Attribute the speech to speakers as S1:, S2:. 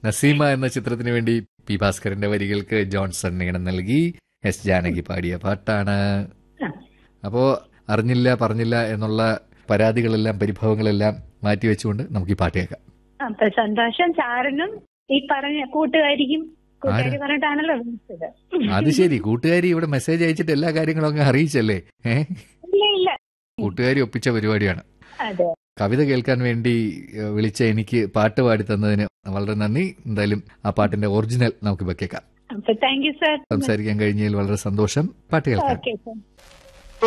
S1: നസീമ എന്ന ചിത്രത്തിന് വേണ്ടി പി ഭാസ്കരന്റെ വരികൾക്ക് ജോൺസൺ ഈണം നൽകി എസ് ജാനകി പാടിയ പാട്ടാണ്
S2: ആ.
S1: അപ്പോ അറിഞ്ഞില്ല പറഞ്ഞില്ല എന്നുള്ള പരാതികളെല്ലാം പരിഭവങ്ങളെല്ലാം മാറ്റിവെച്ചുകൊണ്ട് നമുക്ക് ഈ പാട്ട് കേൾക്കാം
S2: അപ്പൊ സന്തോഷം ചാരനും ഈ പറഞ്ഞ കൂട്ടുകാരിക്കും കൂട്ടുകാരി
S1: ആരാ?
S2: പറഞ്ഞിട്ടാണല്ലോ വിളിച്ചത്
S1: അത് ശരി കൂട്ടുകാരി ഇവിടെ മെസ്സേജ് അയച്ചിട്ട് എല്ലാ കാര്യങ്ങളും അങ്ങ് അറിയിച്ചല്ലേ ഏ
S2: ഇല്ല ഇല്ല
S1: കൂട്ടുകാരി ഒപ്പിച്ച പരിപാടിയാണ്
S2: അതെ
S1: കവിത കേൾക്കാൻ വേണ്ടി ഏഹ്, വിളിച്ച എനിക്ക് പാട്ട് പാടി തന്നതിന് വളരെ നന്ദി എന്തായാലും ആ പാട്ടിന്റെ ഒറിജിനൽ നമുക്ക് വെക്കേക്കാം
S2: അപ്പൊ താങ്ക് യു സാർ
S1: സംസാരിക്കാൻ കഴിഞ്ഞതിൽ വളരെ സന്തോഷം പാട്ട് കേൾക്കാം
S2: ഓക്കെ സാർ